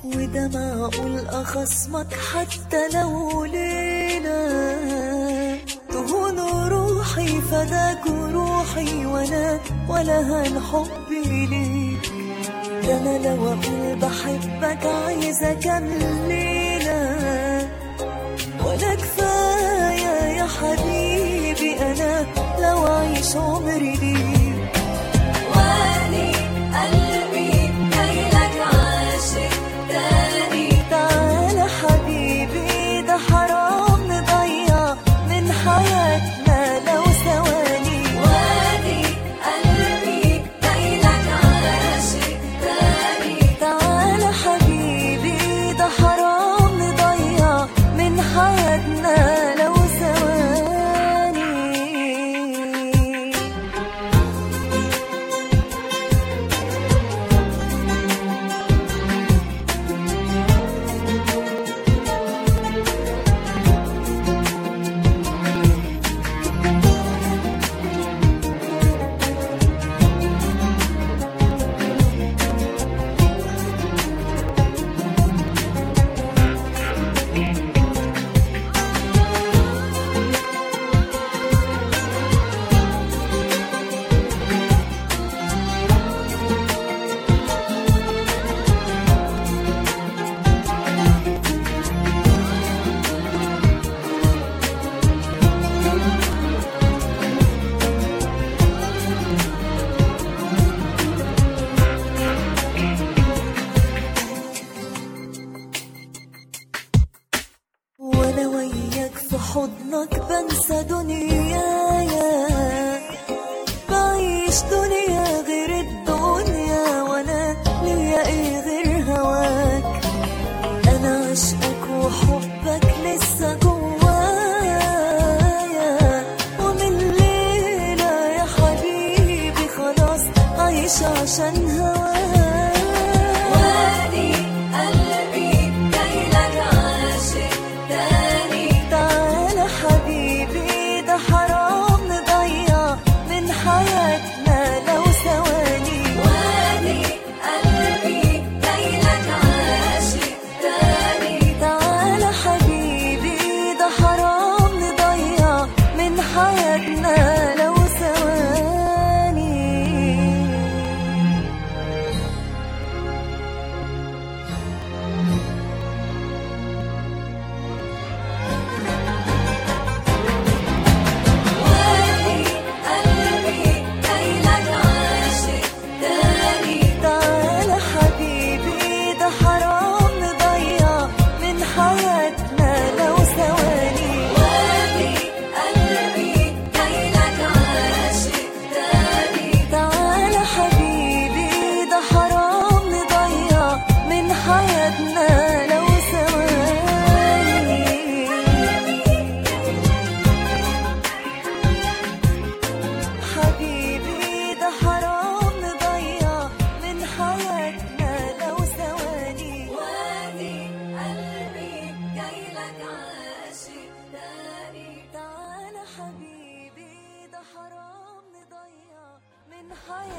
وده معقول أخصمك حتى لو ليلة تهون روحي فداك روحي وانا ولا هان حبي ليك ده انا لو اقول بحبك عايزة كام ليلة ولا كفاية يا حبيبي انا لو اعيش عمري ليك وادي قلبي جايلك عاشق تاني تعالى حبيبي ده حرام نضيع من حياتنا لو ثواني وادي قلبي جايلك عاشق تاني تعالى حبيبي ده حرام نضيع من حياتنا لو ثواني وانا وياك في حضنك بنسى دنيايا بعيش دنيا غير الدنيا وانا ليا ايه غير هواك انا عشقك وحبك لسه جوايا ومن ليلة يا حبيبي خلاص عايش عشان هواك وادي قلبي جايلك عاشق تاني تعالى حبيبي ده حرام نضيع من حياتنا لو ثواني وادي قلبي جايلك عاشق تاني تعالى حبيبي ده حرام نضيع من حياتنا لو ثواني وادي قلبي جايلك عاشق تاني تعالى حبيبي ده حرام نضيع من حياتنا لو ثواني وادي قلبي جايلك عاشق تاني تعالى حبيبي ده حرام نضيع من حياتنا لو ثواني حبيبي ده حرام نضيع من حياتنا لو ثواني وادي قلبي جايلك عاشق تاني تعالى حبيبي ده حرام نضيع من حياتنا